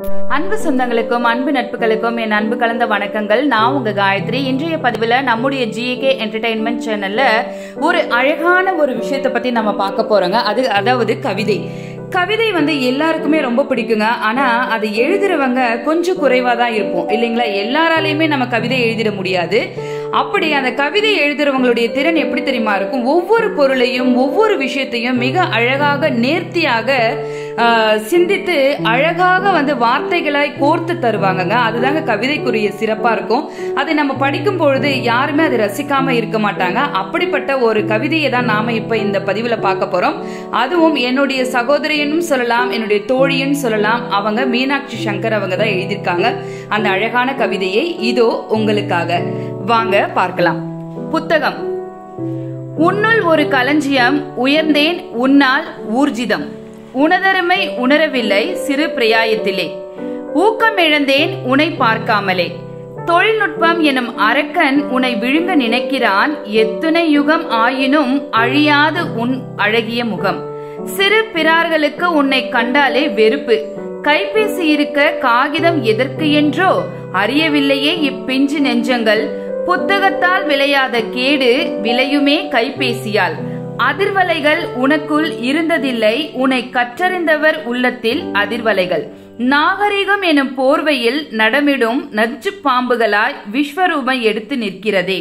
அன்பு சொந்தங்களுக்கும் அன்பு நட்புகளுக்கும் என் அன்பு கலந்த வணக்கங்கள் நான் உங்க காயத்ரி இன்றைய பதிவுல நம்முடைய ஜிஏகே என்டர்டைன்மெண்ட் சேனல்ல ஒரு அழகான ஒரு விஷயத்தை பத்தி நம்ம பார்க்க போறோங்க அது அதாவது கவிதை கவிதை வந்து எல்லாருக்குமே ரொம்ப பிடிக்குங்க ஆனா அதை எழுதுறவங்க கொஞ்சம் குறைவா தான் இருப்போம் இல்லைங்களா எல்லாராலையுமே நம்ம கவிதை எழுதிட முடியாது அப்படி அந்த கவிதை எழுதுறவங்களுடைய திறன் எப்படி தெரியுமா இருக்கும் ஒவ்வொரு பொருளையும் ஒவ்வொரு விஷயத்தையும் மிக அழகாக நேர்த்தியாக ஆஹ், சிந்தித்து அழகாக வந்து வார்த்தைகளாய் கோர்த்து தருவாங்கங்க அதுதாங்க கவிதைக்குரிய சிறப்பா இருக்கும் அதை நம்ம படிக்கும் பொழுது யாருமே அதை ரசிக்காம இருக்க மாட்டாங்க அப்படிப்பட்ட ஒரு கவிதையை தான் நாம இப்ப இந்த பதிவுல பார்க்க போறோம் அதுவும் என்னுடைய சகோதரியனும் சொல்லலாம் என்னுடைய தோழியும் சொல்லலாம் அவங்க மீனாட்சி சங்கர் அவங்க தான் எழுதியிருக்காங்க அந்த அழகான கவிதையை இதோ உங்களுக்காக வாங்க பார்க்கலாம் புத்தகம் உன்னுள் ஒரு களஞ்சியம் உயர்ந்தேன் உன்னால் ஊர்ஜிதம் உனதருமை உணரவில்லை சிறு பிரயாயத்திலே ஊக்கம் இழந்தேன் உனை பார்க்காமலே தொழில்நுட்பம் எனும் அரக்கன் உன்னை விழுங்க நினைக்கிறான் எத்துணை யுகம் ஆயினும் அழியாது உன் அழகிய முகம் சிறு பிறார்களுக்கு உன்னை கண்டாலே வெறுப்பு கைபேசி இருக்க காகிதம் எதற்கு என்றோ அறியவில்லையே இப்பிஞ்சு நெஞ்சங்கள் புத்தகத்தால் விளையாத கேடு விளையுமே கைபேசியால் அதிர்வலைகள் உனக்குள் இருந்ததில்லை உன்னை கற்றறிந்தவர் உள்ளத்தில் அதிர்வலைகள் நாகரிகம் எனும் போர்வையில் நடமிடும் நச்சு பாம்புகளாய் விஸ்வரூபம் எடுத்து நிற்கிறதே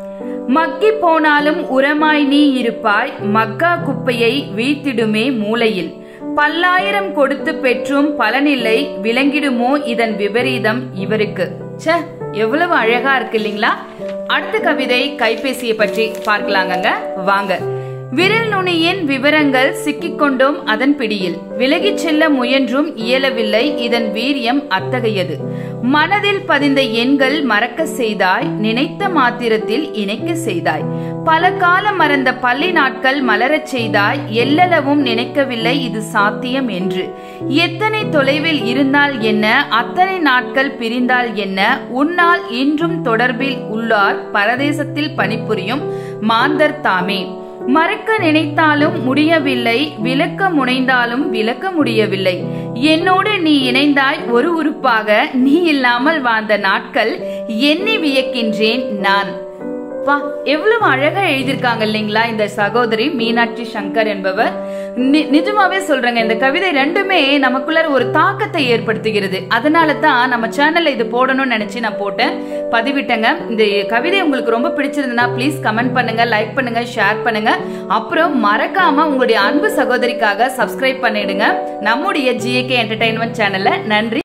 மக்கி போனாலும் உரமாய் நீ இருப்பாய் மக்கா குப்பையை வீழ்த்திடுமே மூலையில் பல்லாயிரம் கொடுத்து பெற்றும் பலனில்லை விளங்கிடுமோ இதன் விபரீதம் இவருக்கு ச்சே எவ்வளவு அழகா இருக்கு இல்லைங்களா அடுத்த கவிதை கைபேசியை பற்றி பார்க்கலாங்கங்க வாங்க விரல் நுனியின் விவரங்கள் சிக்கிக்கொண்டோம் அதன் பிடியில் விலகிச் செல்ல முயன்றும் இயலவில்லை இதன் வீரியம் அத்தகையது மனதில் பதிந்த எண்கள் மறக்க செய்தாய் நினைத்த மாத்திரத்தில் இணைக்க செய்தாய் பல காலம் மறந்த பள்ளி நாட்கள் மலரச் செய்தாய் எல்லளவும் நினைக்கவில்லை இது சாத்தியம் என்று எத்தனை தொலைவில் இருந்தால் என்ன அத்தனை நாட்கள் பிரிந்தால் என்ன உன்னால் இன்றும் தொடர்பில் உள்ளார் பரதேசத்தில் பணிபுரியும் மாந்தர் தாமே மறக்க நினைத்தாலும் முடியவில்லை விளக்க முனைந்தாலும் விளக்க முடியவில்லை என்னோடு நீ இணைந்தாய் ஒரு உறுப்பாக நீ இல்லாமல் வாழ்ந்த நாட்கள் எண்ணி வியக்கின்றேன் நான் பா எவ்வளவு அழகா எழுதியிருக்காங்க இல்லைங்களா இந்த சகோதரி மீனாட்சி சங்கர் என்பவர் நி- நிஜமாவே சொல்றேங்க இந்த கவிதை ரெண்டுமே நமக்குள்ள ஒரு தாக்கத்தை ஏற்படுத்துகிறது அதனால தான் நம்ம சேனல்ல இது போடணும்னு நினைச்சு நான் போட்டேன் பதிவிட்டேங்க இந்த கவிதை உங்களுக்கு ரொம்ப பிடிச்சிருந்ததுன்னா ப்ளீஸ் கமெண்ட் பண்ணுங்க லைக் பண்ணுங்க ஷேர் பண்ணுங்க அப்புறம் மறக்காம உங்களுடைய அன்பு சகோதரிக்காக சப்ஸ்கிரைப் பண்ணிடுங்க நம்முடைய ஜிஏகே என்டர்டைன்மெண்ட் சேனல்ல நன்றி